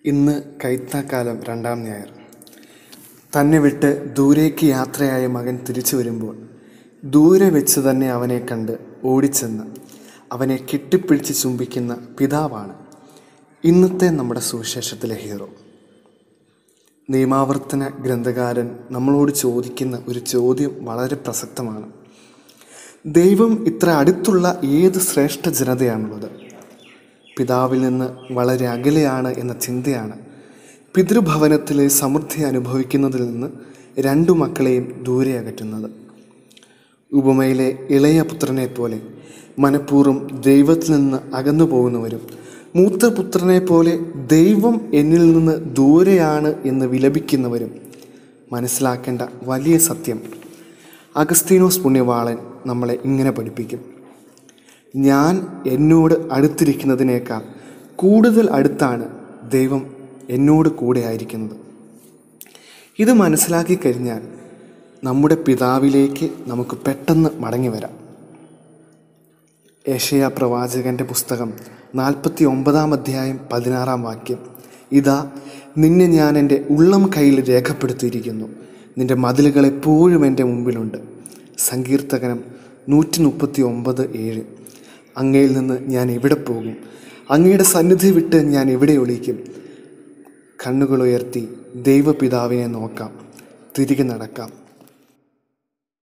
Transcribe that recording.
ഇന്ന് കൈത്താക്കാലം രണ്ടാം ഞായർ തന്നെ വിട്ട് ദൂരേക്ക് യാത്രയായ മകൻ തിരിച്ചു വരുമ്പോൾ ദൂരെ വെച്ച് തന്നെ അവനെ കണ്ട് ഓടിച്ചെന്ന് അവനെ കെട്ടിപ്പിടിച്ച് ചുംബിക്കുന്ന പിതാവാണ് ഇന്നത്തെ നമ്മുടെ സുവിശേഷത്തിലെ ഹീറോ നിയമാവർത്തന ഗ്രന്ഥകാരൻ നമ്മളോട് ചോദിക്കുന്ന ഒരു ചോദ്യം വളരെ പ്രസക്തമാണ് ദൈവം ഇത്ര അടുത്തുള്ള ഏത് ശ്രേഷ്ഠ ജനതയാണുള്ളത് പിതാവിൽ നിന്ന് വളരെ അകലെയാണ് എന്ന ചിന്തയാണ് പിതൃഭവനത്തിലെ സമൃദ്ധി അനുഭവിക്കുന്നതിൽ നിന്ന് രണ്ടു മക്കളെയും ദൂരെ അകറ്റുന്നത് ഉപമയിലെ ഇളയ പുത്രനെ പോലെ മനഃപൂർവ്വം ദൈവത്തിൽ നിന്ന് അകന്നു പോകുന്നവരും മൂത്ത പുത്രനെ പോലെ ദൈവം എന്നിൽ നിന്ന് ദൂരെയാണ് എന്ന് വിലപിക്കുന്നവരും മനസ്സിലാക്കേണ്ട വലിയ സത്യം അഗസ്തീനോസ് പുണ്യവാളൻ നമ്മളെ ഇങ്ങനെ പഠിപ്പിക്കും ഞാൻ എന്നോട് അടുത്തിരിക്കുന്നതിനേക്കാൾ കൂടുതൽ അടുത്താണ് ദൈവം എന്നോട് കൂടെ ആയിരിക്കുന്നത് ഇത് മനസ്സിലാക്കി കഴിഞ്ഞാൽ നമ്മുടെ പിതാവിലേക്ക് നമുക്ക് പെട്ടെന്ന് മടങ്ങി വരാം ഏഷ്യ പ്രവാചകന്റെ പുസ്തകം നാൽപ്പത്തി ഒമ്പതാം അധ്യായം പതിനാറാം വാക്യം ഇതാ നിന്നെ ഞാൻ എൻ്റെ ഉള്ളം കയ്യിൽ രേഖപ്പെടുത്തിയിരിക്കുന്നു നിന്റെ മതിലുകൾ എപ്പോഴും എൻ്റെ മുമ്പിലുണ്ട് സങ്കീർത്തകനം നൂറ്റി മുപ്പത്തി ഒമ്പത് ഏഴ് അങ്ങയിൽ നിന്ന് ഞാൻ എവിടെ പോകും അങ്ങയുടെ സന്നിധി വിട്ട് ഞാൻ എവിടെ ഒളിക്കും കണ്ണുകൾ ഉയർത്തി ദൈവപിതാവിനെ നോക്കാം തിരികെ നടക്കാം